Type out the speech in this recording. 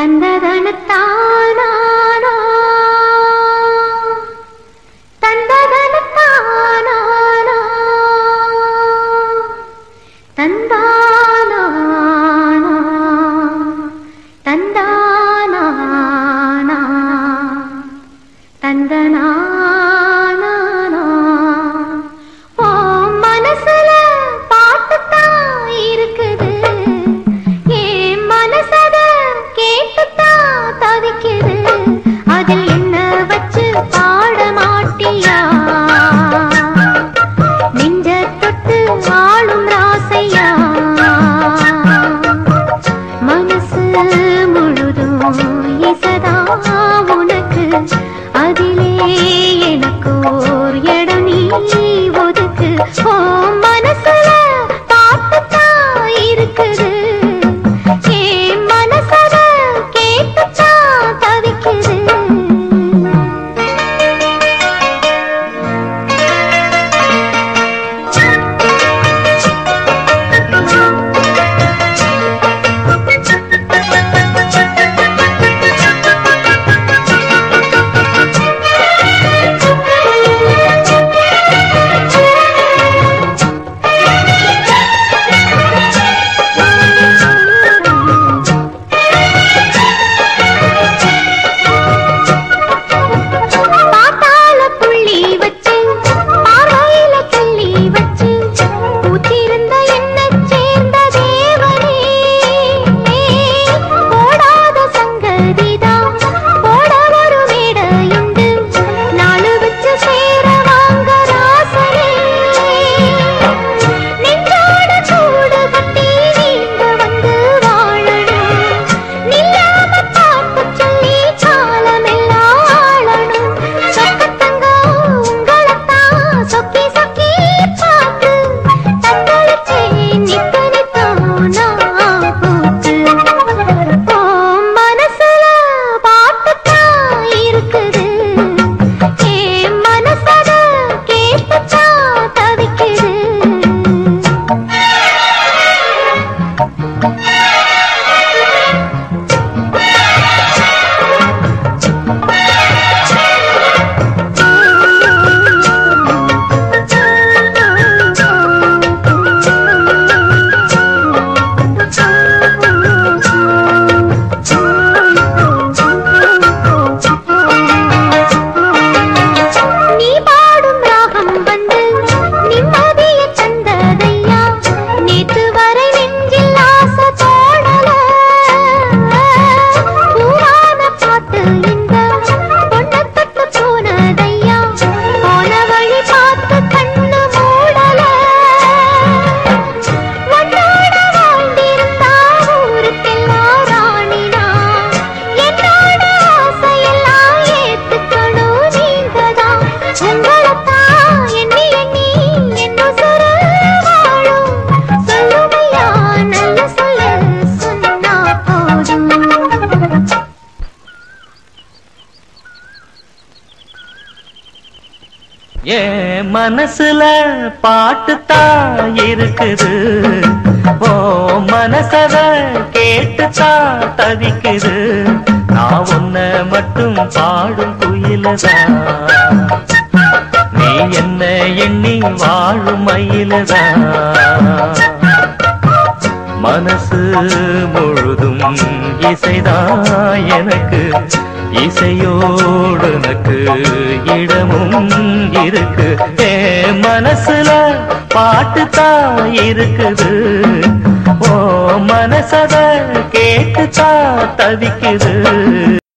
தந்ததனத்தானா தந்ததனத்தானா தந்தானா தந்தானா தந்தனா ஓ மனசுல பாட்டுத்தான் இருக்குது என் மனசத கேட்டுத்தான் தவிக்குது அதில் என்ன வச்சு பாட மாட்டியா நெஞ்ச தொட்டு ஆளும் ராசையா மனசு முழுதும் இசதா உனக்கு அதிலே எனக்கு ஓர் இடம் நீ ஒதுக்கு ஓ மனசுல பாட்டுத்தான் இருக்குது என் மனசத கேட்டுத்தான் தவிக்குது பாத்தால புள்ளி வச்சு பார்வையில கிள்ளி வச்சு பூத்திருந்த என்னைச் சேர்ந்த தேவனே போடாத சங்கதிதான் போட ஒரு மேடையுண்டு நாலு வச்சு சேர வாங்க ராசனே நெஞ்சோட கூடு கட்டி நீங்க வந்து வாழணும் நில்லாம பாட்டு சொல்லி காலமெல்லாம் ஆளணும் சொக்கத்தங்க உங்களைத்தான் சொக்கி சொக்கி பார்த்து தத்தளிச்சே நித்து நித்தோனா பூத்து ஓ மனசுல பாட்டுத்தான் இருக்குது என் மனசத கேட்டுத்தான் தவிக்குது நீ பாடும் ராகம் வந்து நிம்மதிய தந்ததையா நேற்று வரை நெஞ்சில் ஆசை தோணல பூவான பாட்டு இந்த பொண்ணை தொட்டு போனதையா போன வழி பார்த்து கண்ணு மூடல உன்னோட வாழ்ந்திருந்தா ஊருக்கெல்லாம் ராணினா என்னோட ஆசையெல்லாம் ஏத்துக்கணும் நீங்கதான் உங்களைத்தான் எண்ணி எண்ணி என்ன சுர வாழும் சொல்லுமையா நல்ல சொல்ல சொன்னா போதும் ஏன் மனசுல பாட்டுத்தான் இருக்குது ஓ மனசத கேட்டுத்தான் தவிக்குது நான் உன்ன மட்டும் பாடும் குயிலதான் நீ என்ன எண்ணி வாழும் மயிலதான் மனசு முழுதும் இசைதான் எனக்கு இசையோடு எனக்கு இடமும் இருக்கு ஏ மனசுல பாட்டுத்தான் இருக்குது ஓ மனசத கேட்டுத்தான் தவிக்குது